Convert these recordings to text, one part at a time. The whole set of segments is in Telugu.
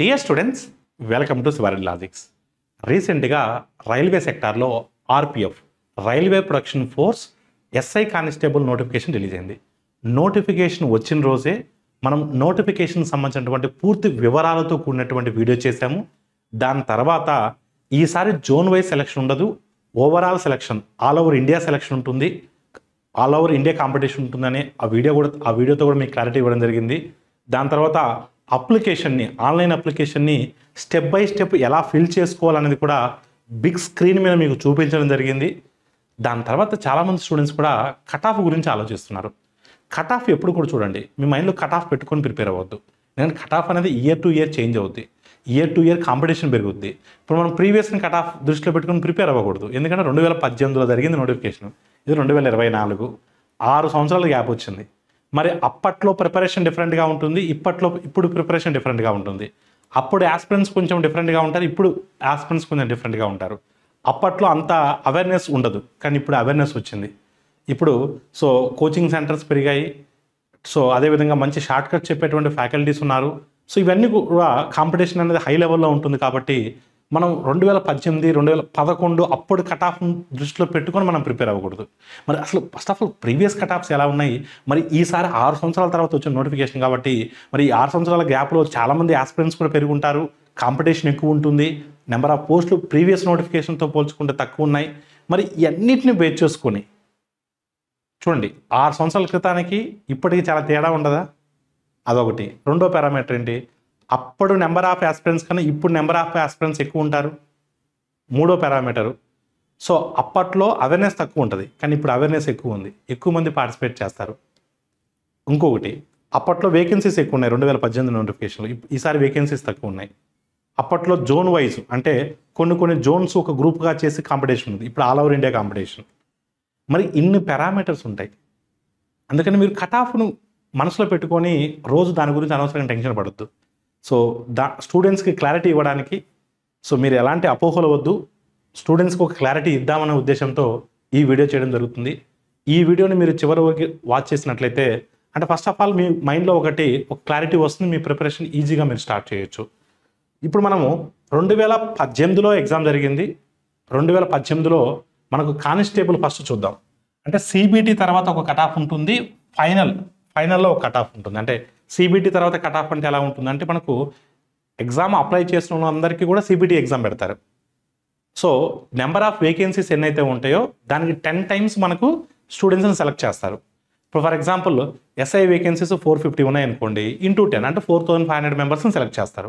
dear students welcome to Sivareddy logics రీసెంట్గా రైల్వే సెక్టార్లో RPF railway production force SI constable notification release అయింది నోటిఫికేషన్ వచ్చిన రోజే మనం నోటిఫికేషన్ సంబంధించినటువంటి పూర్తి వివరాలతో కూడినటువంటి వీడియో చేశాము దాని తర్వాత ఈసారి జోన్ వైజ్ సెలక్షన్ ఉండదు overall selection all over India selection ఉంటుంది ఆల్ ఓవర్ ఇండియా కాంపిటీషన్ ఉంటుందని ఆ వీడియో కూడా ఆ వీడియోతో కూడా మీకు క్లారిటీ ఇవ్వడం జరిగింది దాని తర్వాత అప్లికేషన్ని ఆన్లైన్ అప్లికేషన్ని స్టెప్ బై స్టెప్ ఎలా ఫిల్ చేసుకోవాలనేది కూడా బిగ్ స్క్రీన్ మీద మీకు చూపించడం జరిగింది దాని తర్వాత చాలామంది స్టూడెంట్స్ కూడా కట్ ఆఫ్ గురించి ఆలోచిస్తున్నారు కట్ ఆఫ్ ఎప్పుడు కూడా చూడండి మీ మైండ్లో కట్ ఆఫ్ పెట్టుకొని ప్రిపేర్ అవ్వద్దు ఎందుకంటే కట్ ఆఫ్ అనేది ఇయర్ టు ఇయర్ చేంజ్ అవుద్ది ఇయర్ టు ఇయర్ కాంపిటీషన్ పెరుగుద్ది ఇప్పుడు మనం ప్రీవియస్ని కట్ ఆఫ్ దృష్టిలో పెట్టుకొని ప్రిపేర్ అవ్వకూడదు ఎందుకంటే రెండు వేల పద్దెనిమిదిలో జరిగింది నోటిఫికేషన్ ఇది రెండు వేల ఇరవై నాలుగు ఆరు సంవత్సరాల గ్యాప్ వచ్చింది మరి అప్పట్లో ప్రిపరేషన్ డిఫరెంట్గా ఉంటుంది ఇప్పట్లో ఇప్పుడు ప్రిపరేషన్ డిఫరెంట్గా ఉంటుంది అప్పుడు యాస్పిరెంట్స్ కొంచెం డిఫరెంట్గా ఉంటారు ఇప్పుడు యాస్పిరెంట్స్ కొంచెం డిఫరెంట్గా ఉంటారు అప్పట్లో అంత అవేర్నెస్ ఉండదు కానీ ఇప్పుడు అవేర్నెస్ వచ్చింది ఇప్పుడు సో కోచింగ్ సెంటర్స్ పెరిగాయి సో అదేవిధంగా మంచి షార్ట్ కట్ చెప్పేటువంటి ఫ్యాకల్టీస్ ఉన్నారు సో ఇవన్నీ కూడా కాంపిటీషన్ అనేది హై లెవెల్లో ఉంటుంది కాబట్టి మనం రెండు వేల పద్దెనిమిది రెండు వేల పదకొండు అప్పుడు కట్ ఆఫ్ దృష్టిలో పెట్టుకొని మనం ప్రిపేర్ అవ్వకూడదు మరి అసలు first of all previous cut offs ఎలా ఉన్నాయి మరి ఈసారి ఆరు సంవత్సరాల తర్వాత వచ్చిన నోటిఫికేషన్ కాబట్టి మరి ఈ ఆరు సంవత్సరాల గ్యాప్లో చాలామంది ఆస్పిరెంట్స్ కూడా పెరుగుంటారు కాంపిటీషన్ ఎక్కువ ఉంటుంది నెంబర్ ఆఫ్ పోస్టులు ప్రీవియస్ నోటిఫికేషన్తో పోల్చుకుంటే తక్కువ ఉన్నాయి మరి ఇవన్నిటిని బేస్ చేసుకొని చూడండి ఆరు సంవత్సరాల క్రితానికి ఇప్పటికి చాలా తేడా ఉండదా అదొకటి రెండో పారామీటర్ ఏంటి అప్పుడు నెంబర్ ఆఫ్ ఆస్పిరెంట్స్ కన్నా ఇప్పుడు నెంబర్ ఆఫ్ ఆస్పిరెంట్స్ ఎక్కువ ఉంటారు మూడో పారామీటరు సో అప్పట్లో అవేర్నెస్ తక్కువ ఉంటుంది కానీ ఇప్పుడు అవేర్నెస్ ఎక్కువ ఉంది ఎక్కువ మంది పార్టిసిపేట్ చేస్తారు ఇంకొకటి అప్పట్లో వేకెన్సీస్ ఎక్కువ ఉన్నాయి రెండు వేల పద్దెనిమిది నోటిఫికేషన్లు ఇప్- ఈసారి వేకెన్సీస్ తక్కువ ఉన్నాయి అప్పట్లో జోన్ వైజ్ అంటే కొన్ని కొన్ని జోన్స్ ఒక గ్రూప్గా చేసి కాంపిటీషన్ ఉంది ఇప్పుడు ఆల్ ఓవర్ ఇండియా కాంపిటీషన్ మరి ఇన్ని పారామీటర్స్ ఉంటాయి అందుకని మీరు కట్ ఆఫ్ను మనసులో పెట్టుకొని రోజు దాని గురించి అనవసరంగా టెన్షన్ పడద్దు సో దా స్టూడెంట్స్కి క్లారిటీ ఇవ్వడానికి సో మీరు ఎలాంటి అపోహలు వద్దు స్టూడెంట్స్కి ఒక క్లారిటీ ఇద్దామనే ఉద్దేశంతో ఈ వీడియో చేయడం జరుగుతుంది ఈ వీడియోని మీరు చివరి వరకు వాచ్ చేసినట్లయితే అంటే ఫస్ట్ ఆఫ్ ఆల్ మీ మైండ్లో ఒకటి ఒక క్లారిటీ వస్తుంది మీ ప్రిపరేషన్ ఈజీగా మీరు స్టార్ట్ చేయొచ్చు ఇప్పుడు మనము రెండు వేల పద్దెనిమిదిలో ఎగ్జామ్ జరిగింది రెండు వేల పద్దెనిమిదిలో మనకు కానిస్టేబుల్ ఫస్ట్ చూద్దాం అంటే సిబిటి తర్వాత ఒక కట్ ఆఫ్ ఉంటుంది ఫైనల్ ఫైనల్లో ఒక కట్ ఆఫ్ ఉంటుంది అంటే సిబిటి తర్వాత కట్ ఆఫ్ అంటే ఎలా ఉంటుంది అంటే మనకు ఎగ్జామ్ అప్లై చేసిన వాళ్ళందరికీ కూడా సిబిటి ఎగ్జామ్ పెడతారు సో నెంబర్ ఆఫ్ వేకెన్సీస్ ఎన్నైతే ఉంటాయో దానికి టెన్ టైమ్స్ మనకు స్టూడెంట్స్ని సెలెక్ట్ చేస్తారు ఇప్పుడు for example SI vacancies four fifty ఉన్నాయి అనుకోండి ఇంటూ టెన్ అంటే ఫోర్ థౌసండ్ ఫైవ్ హండ్రెడ్ మెంబర్స్ని సెలెక్ట్ చేస్తారు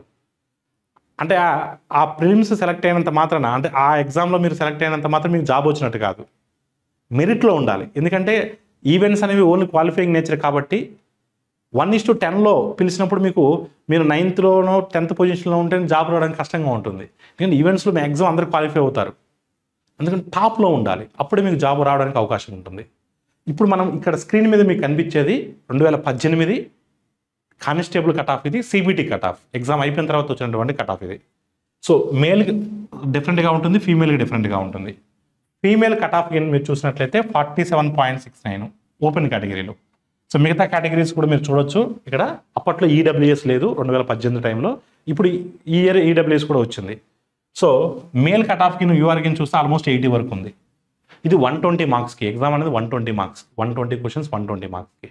అంటే ఆ- ఆ ప్రిలిమ్స్ సెలెక్ట్ అయినంత మాత్రాన అంటే ఆ ఎగ్జామ్లో మీరు సెలెక్ట్ అయినంత మాత్రం మీకు జాబ్ వచ్చినట్టు కాదు మెరిట్లో ఉండాలి ఎందుకంటే ఈవెంట్స్ అనేవి ఓన్లీ క్వాలిఫైయింగ్ నేచర్ కాబట్టి వన్ ఇస్ టు టెన్లో పిలిచినప్పుడు మీకు మీరు నైన్త్లోనో టెన్త్ పొజిషన్లో ఉంటే జాబ్ రావడానికి కష్టంగా ఉంటుంది ఎందుకంటే ఈవెంట్స్లో మ్యాక్సిమం అందరూ క్వాలిఫై అవుతారు అందుకని టాప్లో ఉండాలి అప్పుడే మీకు జాబ్ రావడానికి అవకాశం ఉంటుంది ఇప్పుడు మనం ఇక్కడ స్క్రీన్ మీద మీకు కనిపించేది రెండు వేల పద్దెనిమిది కానిస్టేబుల్ కట్ ఆఫ్ ఇది సిబిటి కట్ ఆఫ్ ఎగ్జామ్ అయిపోయిన తర్వాత వచ్చినటువంటి కట్ ఆఫ్ ఇది సో మేల్కి డిఫరెంట్గా ఉంటుంది ఫీమేల్కి డిఫరెంట్గా ఉంటుంది ఫీమేల్ కట్ ఆఫ్ మీరు చూసినట్లయితే forty seven point six nine open కేటగిరీలో సో మిగతా కేటగిరీస్ కూడా మీరు చూడొచ్చు ఇక్కడ అప్పట్లో ఈడబ్ల్యూఎస్ లేదు రెండు వేల పద్దెనిమిది టైంలో ఇప్పుడు ఈ ఇయర్ ఈడబ్ల్యూఎస్ కూడా వచ్చింది సో మేల్ కట్ ఆఫ్కి నువ్వు యూఆర్కి చూస్తే ఆల్మోస్ట్ ఎయిటీ వరకు ఉంది ఇది వన్ ట్వంటీ మార్క్స్కి ఎగ్జామ్ అనేది one twenty marks one twenty questions one twenty మార్క్స్కి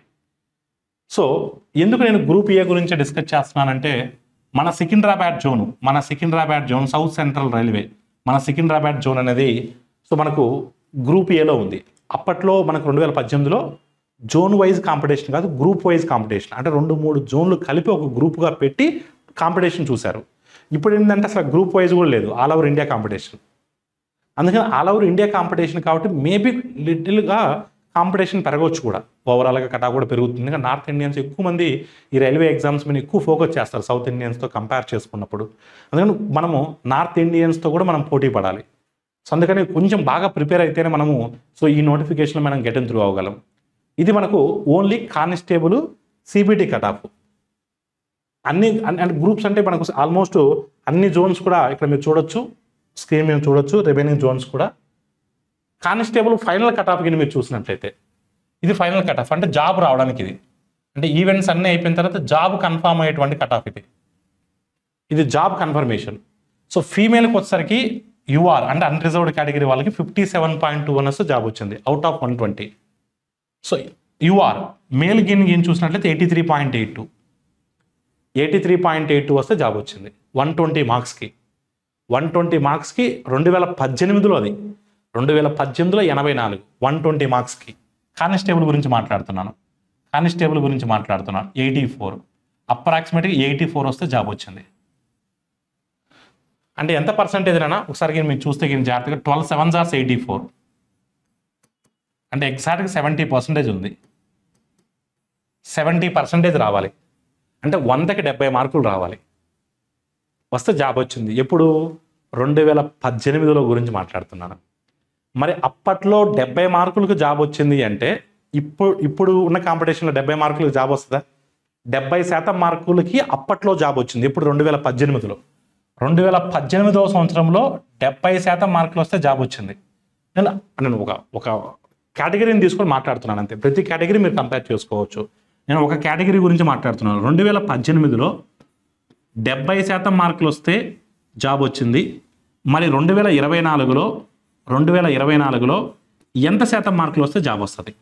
సో ఎందుకు నేను గ్రూప్ ఏ గురించి డిస్కస్ చేస్తున్నానంటే మన సికింద్రాబాద్ జోన్ మన Secunderabad zone south central railway మన సికింద్రాబాద్ జోన్ అనేది సో మనకు గ్రూప్ ఏలో ఉంది అప్పట్లో మనకు రెండు వేల పద్దెనిమిదిలో జోన్ వైజ్ కాంపిటీషన్ కాదు గ్రూప్ వైజ్ కాంపిటీషన్ అంటే రెండు మూడు జోన్లు కలిపి ఒక గ్రూప్గా పెట్టి కాంపిటీషన్ చూశారు ఇప్పుడు ఏంటంటే అసలు గ్రూప్ వైజ్ కూడా లేదు ఆల్ ఓవర్ ఇండియా కాంపిటీషన్ అందుకని ఆల్ ఓవర్ ఇండియా కాంపిటీషన్ కాబట్టి మేబీ లిటిల్గా కాంపిటీషన్ పెరగవచ్చు కూడా ఓవరాల్గా కటా కూడా పెరుగుతుంది ఎందుకంటే నార్త్ ఇండియన్స్ ఎక్కువ మంది ఈ రైల్వే ఎగ్జామ్స్ మీద ఎక్కువ ఫోకస్ చేస్తారు సౌత్ ఇండియన్స్తో కంపేర్ చేసుకున్నప్పుడు అందుకని మనము నార్త్ ఇండియన్స్తో కూడా మనం పోటీ పడాలి సో అందుకని కొంచెం బాగా ప్రిపేర్ అయితేనే మనము సో ఈ నోటిఫికేషన్ మనం గెట్ త్రూ అవ్వగలం ఇది మనకు only constable CBT cut off అన్ని అండ్ గ్రూప్స్ అంటే మనకు ఆల్మోస్ట్ అన్ని జోన్స్ కూడా ఇక్కడ మీరు చూడొచ్చు స్క్రీన్ మీద చూడొచ్చు రెవెన్యూ జోన్స్ కూడా కానిస్టేబుల్ ఫైనల్ కట్ ఆఫ్ కింద మీరు చూసినట్లయితే ఇది ఫైనల్ కట్ ఆఫ్ అంటే జాబ్ రావడానికి ఇది అంటే ఈవెంట్స్ అన్నీ అయిపోయిన తర్వాత జాబ్ కన్ఫామ్ అయ్యేటువంటి కట్ ఆఫ్ ఇది ఇది జాబ్ కన్ఫర్మేషన్ సో ఫీమేల్కి వచ్చేసరికి యూఆర్ అంటే అన్రిజర్వ్డ్ కేటగిరీ వాళ్ళకి fifty seven point two one వస్తే జాబ్ వచ్చింది out of one twenty so UR male గిన్ గిన్ చూసినట్లయితే eighty three point eight two eighty three point eight two వస్తే జాబ్ వచ్చింది వన్ ట్వంటీ మార్క్స్కి వన్ ట్వంటీ మార్క్స్కి రెండు వేల పద్దెనిమిదిలో అది రెండు వేల పద్దెనిమిదిలో ఎనభై నాలుగు వన్ ట్వంటీ మార్క్స్కి కానిస్టేబుల్ గురించి మాట్లాడుతున్నాను కానిస్టేబుల్ గురించి మాట్లాడుతున్నాను ఎయిటీ ఫోర్ అప్రాక్సిమేట్గా ఎయిటీ ఫోర్ వస్తే జాబ్ వచ్చింది అంటే ఎంత పర్సంటేజ్ అయినా ఒకసారి గిన మీరు చూస్తే గిన జాగ్రత్తగా ట్వెల్వ్ సెవెన్ జార్స్ ఎయిటీ ఫోర్ అంటే ఎగ్జాక్ట్గా సెవెంటీ పర్సెంటేజ్ ఉంది సెవెంటీ పర్సెంటేజ్ రావాలి అంటే వందకి డెబ్బై మార్కులు రావాలి వస్తే జాబ్ వచ్చింది ఎప్పుడు రెండు వేల పద్దెనిమిదిలో గురించి మాట్లాడుతున్నాను మరి అప్పట్లో డెబ్బై మార్కులకు జాబ్ వచ్చింది అంటే ఇప్పుడు ఇప్పుడు ఉన్న కాంపిటీషన్లో డెబ్బై మార్కులకు జాబ్ వస్తుందా డెబ్బై శాతం మార్కులకి అప్పట్లో జాబ్ వచ్చింది ఇప్పుడు రెండు వేల పద్దెనిమిదిలో రెండు వేల పద్దెనిమిదవ సంవత్సరంలో డెబ్బై శాతం మార్కులు వస్తే జాబ్ వచ్చింది నేను నేను ఒక ఒక కేటగిరీని తీసుకొని మాట్లాడుతున్నాను అంతే ప్రతి కేటగిరీ మీరు కంపేర్ చేసుకోవచ్చు నేను ఒక కేటగిరీ గురించి మాట్లాడుతున్నాను రెండు వేల పద్దెనిమిదిలో డెబ్బై శాతం మార్కులు వస్తే జాబ్ వచ్చింది మరి రెండు వేల ఇరవై నాలుగులో రెండు వేల ఇరవై నాలుగులో ఎంత శాతం మార్కులు వస్తే జాబ్ వస్తుంది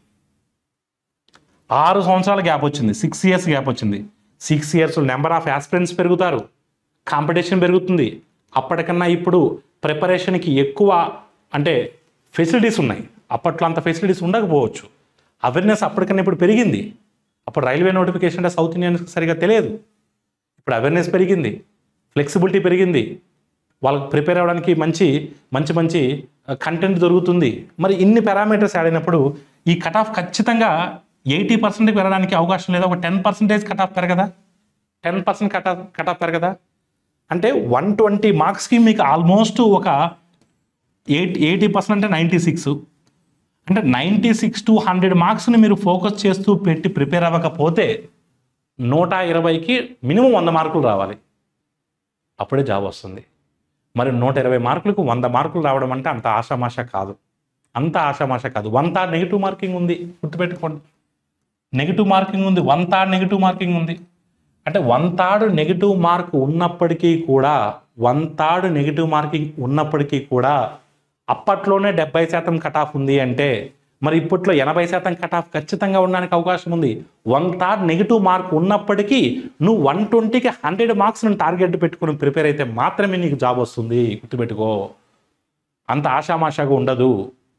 ఆరు సంవత్సరాల గ్యాప్ వచ్చింది సిక్స్ ఇయర్స్ గ్యాప్ వచ్చింది six years number of aspirants పెరుగుతారు కాంపిటీషన్ పెరుగుతుంది అప్పటికన్నా ఇప్పుడు ప్రిపరేషన్కి ఎక్కువ అంటే ఫెసిలిటీస్ ఉన్నాయి అప్పట్లో అంత ఫెసిలిటీస్ ఉండకపోవచ్చు అవేర్నెస్ అప్పటికన్నా ఇప్పుడు పెరిగింది అప్పుడు రైల్వే నోటిఫికేషన్ అంటే సౌత్ ఇండియన్స్కి సరిగా తెలియదు ఇప్పుడు అవేర్నెస్ పెరిగింది ఫ్లెక్సిబిలిటీ పెరిగింది వాళ్ళకి ప్రిపేర్ అవ్వడానికి మంచి మంచి మంచి కంటెంట్ దొరుకుతుంది మరి ఇన్ని పారామీటర్స్ యాడ్ అయినప్పుడు ఈ కట్ ఆఫ్ ఖచ్చితంగా ఎయిటీ పర్సెంట్కి పెరగడానికి అవకాశం లేదా ఒక టెన్ పర్సెంటేజ్ కట్ ఆఫ్ పెరగదా ten percent cut off cut off పెరగదా అంటే వన్ ట్వంటీ మార్క్స్కి మీకు ఆల్మోస్ట్ ఒక ఎయిట్ ఎయిటీ పర్సెంట్ అంటే నైంటీ సిక్స్ అంటే నైంటీ సిక్స్ టు హండ్రెడ్ మార్క్స్ని మీరు ఫోకస్ చేస్తూ పెట్టి ప్రిపేర్ అవ్వకపోతే నూట ఇరవైకి మినిమం వంద మార్కులు రావాలి అప్పుడే జాబ్ వస్తుంది మరి నూట ఇరవై మార్కులకు వంద మార్కులు రావడం అంటే అంత ఆషామాష కాదు అంత ఆషామాష కాదు వన్ థర్డ్ నెగిటివ్ మార్కింగ్ ఉంది గుర్తుపెట్టుకోండి నెగిటివ్ మార్కింగ్ ఉంది వన్ థర్డ్ నెగిటివ్ మార్కింగ్ ఉంది అంటే వన్ థర్డ్ నెగిటివ్ మార్క్ ఉన్నప్పటికీ కూడా వన్ థర్డ్ నెగిటివ్ మార్కింగ్ ఉన్నప్పటికీ కూడా అప్పట్లోనే డెబ్బై శాతం కట్ ఆఫ్ ఉంది అంటే మరి ఇప్పట్లో ఎనభై శాతం కట్ ఆఫ్ ఖచ్చితంగా ఉండడానికి అవకాశం ఉంది వన్ థర్డ్ నెగిటివ్ మార్క్ ఉన్నప్పటికీ నువ్వు వన్ ట్వంటీకి హండ్రెడ్ మార్క్స్ టార్గెట్ పెట్టుకుని ప్రిపేర్ అయితే మాత్రమే నీకు జాబ్ వస్తుంది గుర్తుపెట్టుకో అంత ఆషామాషాగా ఉండదు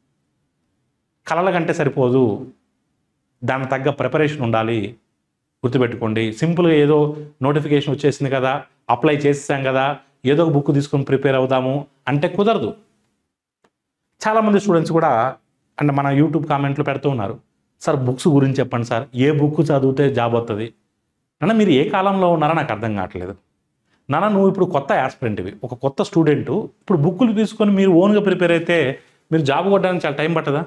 కలల కంటే సరిపోదు దానికి తగ్గ ప్రిపరేషన్ ఉండాలి గుర్తుపెట్టుకోండి సింపుల్గా ఏదో నోటిఫికేషన్ వచ్చేసింది కదా అప్లై చేసేసాం కదా ఏదో ఒక బుక్ తీసుకొని ప్రిపేర్ అవుదాము అంటే కుదరదు చాలామంది స్టూడెంట్స్ కూడా అంటే మన యూట్యూబ్ కామెంట్లు పెడుతూ ఉన్నారు సార్ బుక్స్ గురించి చెప్పండి సార్ ఏ బుక్ చదివితే జాబ్ వస్తుంది నాన్న మీరు ఏ కాలంలో ఉన్నారో నాకు అర్థం కావట్లేదు నాన్న నువ్వు ఇప్పుడు కొత్త యాస్పిరెంట్వి ఒక కొత్త స్టూడెంట్ ఇప్పుడు బుక్కులు తీసుకొని మీరు ఓన్గా ప్రిపేర్ అయితే మీరు జాబ్ కొట్టడానికి చాలా టైం పట్టదా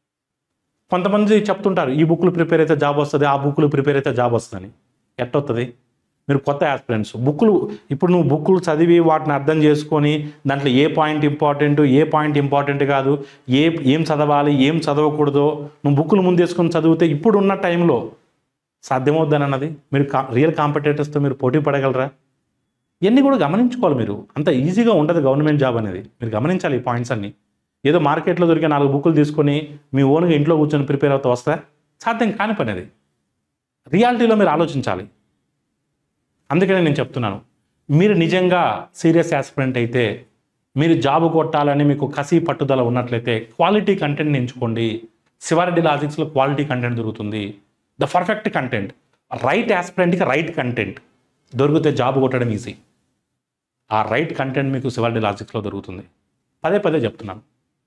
కొంతమంది చెప్తుంటారు ఈ బుక్లు ప్రిపేర్ అయితే జాబ్ వస్తుంది ఆ బుక్లు ప్రిపేర్ అయితే జాబ్ వస్తుందని ఎట్టొస్తుంది మీరు కొత్త యాస్పిరెంట్స్ బుక్లు ఇప్పుడు నువ్వు బుక్లు చదివి వాటిని అర్థం చేసుకొని దాంట్లో ఏ పాయింట్ ఇంపార్టెంట్ ఏ పాయింట్ ఇంపార్టెంట్ కాదు ఏ ఏం చదవాలి ఏం చదవకూడదో నువ్వు బుక్లు ముందేసుకొని చదివితే ఇప్పుడు ఉన్న టైంలో సాధ్యమవుద్దని అన్నది మీరు కా రియల్ కాంపిటేటర్స్తో మీరు పోటీ పడగలరా ఇవన్నీ కూడా గమనించుకోవాలి మీరు అంత ఈజీగా ఉండదు గవర్నమెంట్ జాబ్ అనేది మీరు గమనించాలి ఈ పాయింట్స్ అన్ని ఏదో మార్కెట్లో దొరికే నాలుగు బుక్కులు తీసుకొని మీ ఓన్గా ఇంట్లో కూర్చొని ప్రిపేర్ అవుతూ వస్తా సాధ్యం కాని పని అది రియాలిటీలో మీరు ఆలోచించాలి అందుకనే నేను చెప్తున్నాను మీరు నిజంగా సీరియస్ యాస్పిరెంట్ అయితే మీరు జాబ్ కొట్టాలని మీకు కసి పట్టుదల ఉన్నట్లయితే క్వాలిటీ కంటెంట్ని ఎంచుకోండి శివారెడ్డి లాజిక్స్లో క్వాలిటీ కంటెంట్ దొరుకుతుంది ద పర్ఫెక్ట్ కంటెంట్ రైట్ యాస్పిరెంట్కి రైట్ కంటెంట్ దొరికితే జాబ్ కొట్టడం ఈజీ ఆ రైట్ కంటెంట్ మీకు శివారెడ్డి లాజిక్స్లో దొరుకుతుంది పదే పదే చెప్తున్నాను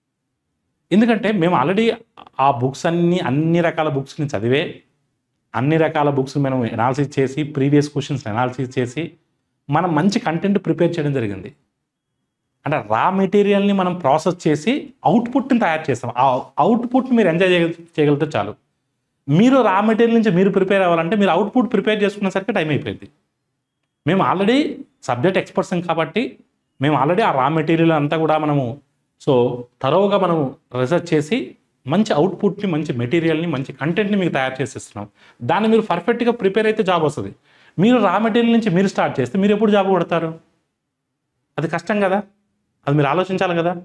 ఎందుకంటే మేము ఆల్రెడీ ఆ బుక్స్ అన్ని అన్ని రకాల బుక్స్ని చదివే అన్ని రకాల బుక్స్ మనం ఎనాలిసిస్ చేసి ప్రీవియస్ క్వశ్చన్స్ ఎనాలిసిస్ చేసి మనం మంచి కంటెంట్ ప్రిపేర్ చేయడం జరిగింది అంటే రా మెటీరియల్ని మనం ప్రాసెస్ చేసి అవుట్పుట్ని తయారు చేస్తాం ఆ అవుట్పుట్ మీరు ఎంజాయ్ చేయ చేయగలిగితే చాలు మీరు రా మెటీరియల్ నుంచి మీరు ప్రిపేర్ అవ్వాలంటే మీరు అవుట్పుట్ ప్రిపేర్ చేసుకునేసరికి టైం అయిపోయింది మేము ఆల్రెడీ సబ్జెక్ట్ ఎక్స్పర్ట్స్ కాబట్టి మేము ఆల్రెడీ ఆ రా మెటీరియల్ అంతా కూడా మనము సో తరోగా మనం రీసెర్చ్ చేసి మంచి అవుట్పుట్ని మంచి మెటీరియల్ని మంచి కంటెంట్ని మీకు తయారు చేసి ఇస్తున్నాం దాన్ని మీరు పర్ఫెక్ట్గా ప్రిపేర్ అయితే జాబ్ వస్తుంది మీరు రా మెటీరియల్ నుంచి మీరు స్టార్ట్ చేస్తే మీరు ఎప్పుడు జాబ్ కొడతారు అది కష్టం కదా అది మీరు ఆలోచించాలి కదా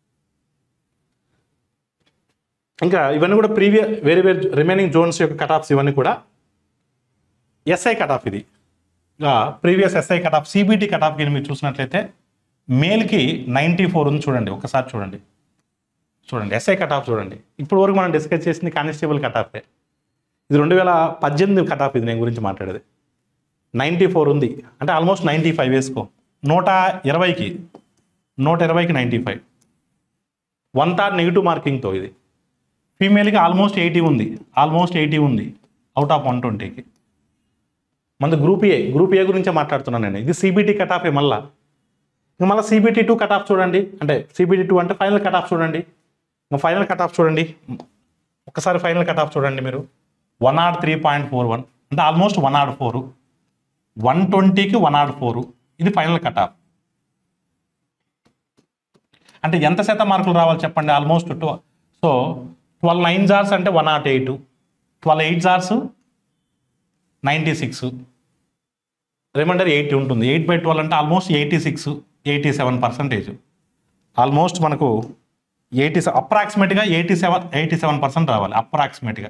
ఇంకా ఇవన్నీ కూడా ప్రీవియస్ వేరే వేరే రిమైనింగ్ జోన్స్ యొక్క కట్ ఆఫ్స్ ఇవన్నీ కూడా ఎస్ఐ కట్ ఆఫ్ ఇది previous SI cut off CBT cut off మీరు చూసినట్లయితే మేల్కి నైంటీ ఫోర్ ఉంది చూడండి ఒకసారి చూడండి చూడండి ఎస్ఐ కట్ ఆఫ్ చూడండి ఇప్పుడు వరకు మనం డిస్కస్ చేసింది కానిస్టేబుల్ కట్ ఆఫే ఇది రెండు వేల పద్దెనిమిది కట్ ఆఫ్ ఇది నేను గురించి మాట్లాడేది నైంటీ ఫోర్ ఉంది అంటే ఆల్మోస్ట్ నైంటీ ఫైవ్ వేసుకో నూట ఇరవైకి నూట ఇరవైకి ninety five one third negative మార్కింగ్తో ఇది ఫీమేల్కి ఆల్మోస్ట్ ఎయిటీ ఉంది ఆల్మోస్ట్ ఎయిటీ ఉంది అవుట్ ఆఫ్ వన్ ట్వంటీకి మన గ్రూప్ ఏ గ్రూప్ ఏ గురించే మాట్లాడుతున్నాను నేను ఇది సిబిటీ కట్ ఆఫ్ మళ్ళా ఇంకా మళ్ళీ సిబిటీ టూ కట్ ఆఫ్ చూడండి అంటే సిబిటీ టూ అంటే ఫైనల్ కట్ ఆఫ్ చూడండి ఇంకా ఫైనల్ కట్ ఆఫ్ చూడండి ఒకసారి ఫైనల్ కట్ ఆఫ్ చూడండి మీరు one naught three point four one అంటే almost one naught four one ట్వంటీకి వన్ నాట్ ఫోర్ ఇది ఫైనల్ కట్ ఆఫ్ అంటే ఎంత శాతం మార్కులు రావాలి చెప్పండి almost two so twelve nine జార్స్ అంటే one naught eight twelve eight జార్స్ నైంటీ సిక్స్ రిమైండర్ ఎయిటీ ఉంటుంది ఎయిట్ బై ట్వెల్వ్ అంటే almost eighty six eighty seven percentage almost మనకు ఎయిటీ అప్రాక్సిమేట్గా eighty seven eighty seven percent రావాలి అప్రాక్సిమేట్గా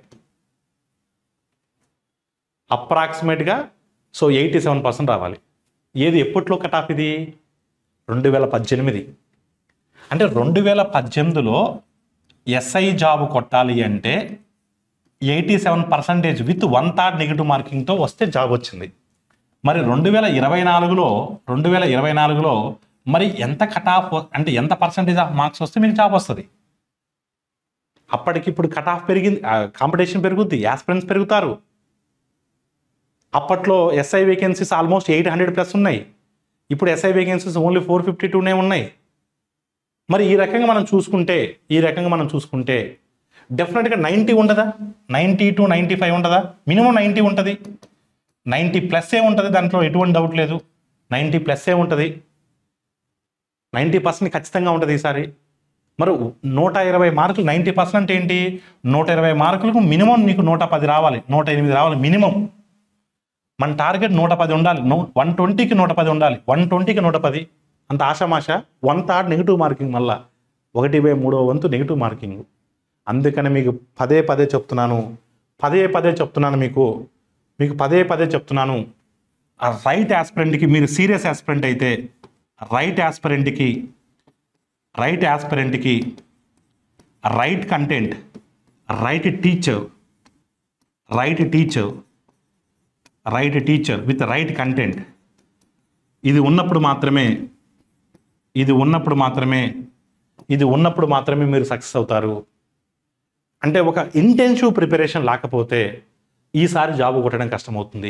అప్రాక్సిమేట్గా సో ఎయిటీ సెవెన్ పర్సెంట్ రావాలి ఏది ఎప్పట్లో కట్ ఆఫ్ ఇది రెండు వేల పద్దెనిమిది అంటే రెండు వేల పద్దెనిమిదిలో ఎస్ఐ జాబ్ కొట్టాలి అంటే eighty seven percentage with one third negative మార్కింగ్తో వస్తే జాబ్ వచ్చింది మరి రెండు వేల ఇరవై నాలుగులో రెండు వేల ఇరవై నాలుగులో మరి ఎంత కట్ ఆఫ్ అంటే ఎంత పర్సంటేజ్ ఆఫ్ మార్క్స్ వస్తే మీకు జాబ్ వస్తుంది అప్పటికిప్పుడు కట్ ఆఫ్ పెరిగింది కాంపిటీషన్ పెరుగుద్ది యాస్పిరెంట్స్ పెరుగుతారు అప్పట్లో SI vacancies almost eight hundred plus ఉన్నాయి ఇప్పుడు SI vacancies only four fifty టూనే ఉన్నాయి మరి ఈ రకంగా మనం చూసుకుంటే ఈ రకంగా మనం చూసుకుంటే డెఫినెట్గా నైంటీ ఉండదా నైంటీ టు నైంటీ ఫైవ్ ఉండదా మినిమం నైంటీ ఉంటుంది నైంటీ ప్లస్ ఏ ఉంటుంది దాంట్లో ఎటువంటి డౌట్ లేదు నైంటీ ప్లస్ ఏ ఉంటుంది నైంటీ పర్సెంట్ ఖచ్చితంగా ఉంటుంది ఈసారి మరి నూట ఇరవై మార్కులు నైంటీ పర్సెంట్ ఏంటి నూట ఇరవై మార్కులకు మినిమం నీకు నూట పది రావాలి నూట ఎనిమిది రావాలి మినిమం మన టార్గెట్ నూట పది ఉండాలి నూ వన్ ట్వంటీకి నూట పది ఉండాలి వన్ ట్వంటీకి నూట పది అంత ఆశామాష వన్ థర్డ్ నెగిటివ్ మార్కింగ్ మళ్ళా ఒకటి బై మూడో వంతు నెగిటివ్ మార్కింగ్ అందుకని మీకు పదే పదే చెప్తున్నాను పదే పదే చెప్తున్నాను మీకు మీకు పదే పదే చెప్తున్నాను ఆ రైట్ యాస్పిరెంట్కి మీరు సీరియస్ యాస్పిరెంట్ అయితే రైట్ యాస్పిరెంట్కి రైట్ యాస్పిరెంట్కి right content right teacher right teacher right teacher with right content ఇది ఉన్నప్పుడు మాత్రమే ఇది ఉన్నప్పుడు మాత్రమే ఇది ఉన్నప్పుడు మాత్రమే మీరు సక్సెస్ అవుతారు అంటే ఒక ఇంటెన్సివ్ ప్రిపరేషన్ లేకపోతే ఈసారి జాబ్ కొట్టడం కష్టమవుతుంది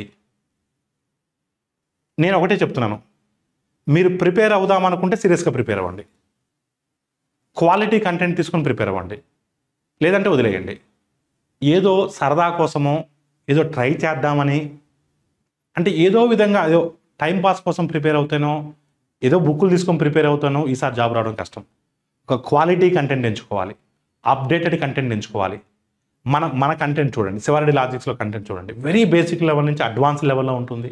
నేను ఒకటే చెప్తున్నాను మీరు ప్రిపేర్ అవుదాం అనుకుంటే సీరియస్గా ప్రిపేర్ అవ్వండి క్వాలిటీ కంటెంట్ తీసుకొని ప్రిపేర్ అవ్వండి లేదంటే వదిలేయండి ఏదో సరదా కోసమో ఏదో ట్రై చేద్దామని అంటే ఏదో విధంగా ఏదో టైం పాస్ కోసం ప్రిపేర్ అవుతానో ఏదో బుక్కులు తీసుకొని ప్రిపేర్ అవుతానో ఈసారి జాబ్ రావడం కష్టం ఒక క్వాలిటీ కంటెంట్ ఎంచుకోవాలి అప్డేటెడ్ కంటెంట్ ఎంచుకోవాలి మన మన కంటెంట్ చూడండి శివారెడ్డి లాజిక్స్లో కంటెంట్ చూడండి వెరీ బేసిక్ లెవెల్ నుంచి అడ్వాన్స్ లెవెల్లో ఉంటుంది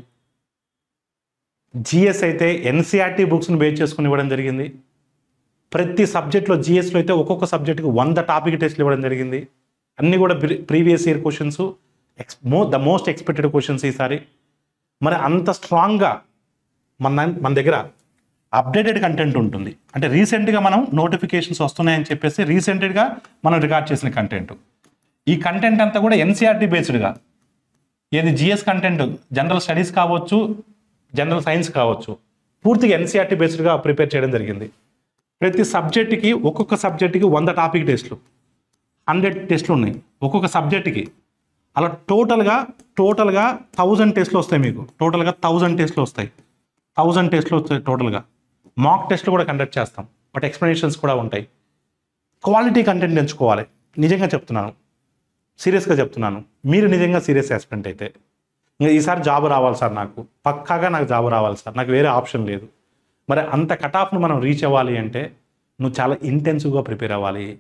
జిఎస్ అయితే ఎన్సీఆర్టీ బుక్స్ని బేస్ చేసుకుని ఇవ్వడం జరిగింది ప్రతి సబ్జెక్ట్లో జిఎస్లో అయితే ఒక్కొక్క సబ్జెక్ట్కి వంద టాపిక్ టెస్ట్లు ఇవ్వడం జరిగింది అన్నీ కూడా ప్రీవియస్ ఇయర్ క్వశ్చన్స్ ఎక్స్ మో ద మోస్ట్ ఎక్స్పెక్టెడ్ క్వశ్చన్స్ ఈసారి మరి అంత స్ట్రాంగ్గా మన మన దగ్గర అప్డేటెడ్ కంటెంట్ ఉంటుంది అంటే రీసెంట్గా మనం నోటిఫికేషన్స్ వస్తున్నాయని చెప్పేసి రీసెంట్గా మనం రికార్డ్ చేసిన కంటెంట్ ఈ కంటెంట్ అంతా కూడా ఎన్సీఆర్టీ బేస్డ్గా ఏది జిఎస్ కంటెంట్ జనరల్ స్టడీస్ కావచ్చు జనరల్ సైన్స్ కావచ్చు పూర్తిగా ఎన్సీఆర్టీ బేస్డ్గా ప్రిపేర్ చేయడం జరిగింది ప్రతి సబ్జెక్ట్కి ఒక్కొక్క సబ్జెక్ట్కి వంద టాపిక్ టెస్ట్లు హండ్రెడ్ టెస్ట్లు ఉన్నాయి ఒక్కొక్క సబ్జెక్ట్కి అలా టోటల్గా టోటల్గా థౌజండ్ టెస్ట్లు వస్తాయి మీకు టోటల్గా థౌజండ్ టెస్ట్లు వస్తాయి థౌజండ్ టెస్ట్లు వస్తాయి టోటల్గా మాక్ టెస్ట్లు కూడా కండక్ట్ చేస్తాం బట్ ఎక్స్ప్లెనేషన్స్ కూడా ఉంటాయి క్వాలిటీ కంటెంట్ ఎంచుకోవాలి నిజంగా చెప్తున్నాను సీరియస్గా చెప్తున్నాను మీరు నిజంగా సీరియస్ యాస్పెంట్ అయితే ఇంకా ఈసారి జాబ్ రావాలి సార్ నాకు పక్కాగా నాకు జాబ్ రావాలి సార్ నాకు వేరే ఆప్షన్ లేదు మరి అంత కట్ ఆఫ్ను మనం రీచ్ అవ్వాలి అంటే నువ్వు చాలా ఇంటెన్సివ్గా ప్రిపేర్ అవ్వాలి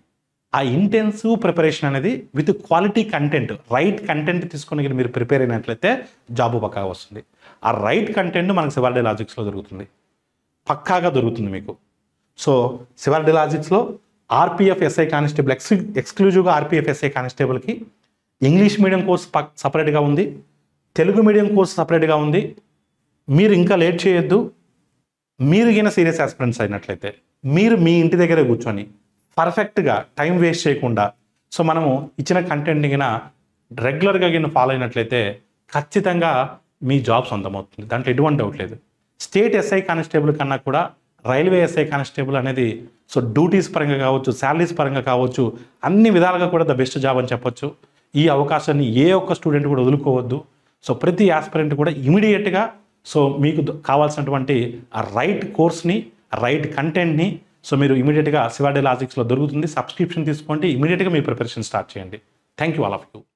ఆ ఇంటెన్సివ్ ప్రిపరేషన్ అనేది with quality content right content తీసుకొని మీరు ప్రిపేర్ అయినట్లయితే జాబ్ పక్కాగా వస్తుంది ఆ రైట్ కంటెంట్ మనకు సివార్డే లాజిక్స్లో దొరుకుతుంది పక్కాగా దొరుకుతుంది మీకు సో సివార్డే లాజిక్స్లో ఆర్పిఎఫ్ ఎస్ఐ కానిస్టేబుల్ ఎక్స్ ఎక్స్క్లూజివ్గా ఆర్పిఎఫ్ ఎస్ఐ కానిస్టేబుల్కి ఇంగ్లీష్ మీడియం కోర్స్ పక్ సపరేట్గా ఉంది తెలుగు మీడియం కోర్స్ సపరేట్గా ఉంది మీరు ఇంకా లేట్ చేయొద్దు మీరు గిన సీరియస్ ఆస్పిరెంట్స్ అయినట్లయితే మీరు మీ ఇంటి దగ్గరే కూర్చొని పర్ఫెక్ట్గా టైం వేస్ట్ చేయకుండా సో మనము ఇచ్చిన కంటెంట్ని గిన రెగ్యులర్గా గిన ఫాలో అయినట్లయితే ఖచ్చితంగా మీ జాబ్ సొంతమవుతుంది దాంట్లో ఎటువంటి డౌట్ లేదు స్టేట్ ఎస్ఐ కానిస్టేబుల్ కన్నా కూడా రైల్వే ఎస్ఐ కానిస్టేబుల్ అనేది సో డ్యూటీస్ పరంగా కావచ్చు శాలరీస్ పరంగా కావచ్చు అన్ని విధాలుగా కూడా ద బెస్ట్ జాబ్ అని చెప్పొచ్చు ఈ అవకాశాన్ని ఏ ఒక్క స్టూడెంట్ కూడా వదులుకోవద్దు సో ప్రతి ఆస్పిరెంట్ కూడా ఇమీడియట్గా సో మీకు ద- కావాల్సినటువంటి ఆ రైట్ కోర్స్ని రైట్ కంటెంట్ని సో మీరు ఇమీడియట్గా శివాడే లాజిక్స్లో దొరుకుతుంది సబ్స్క్రిప్షన్ తీసుకోండి ఇమీడియట్గా మీ ప్రిపరేషన్ స్టార్ట్ చేయండి thank you all of you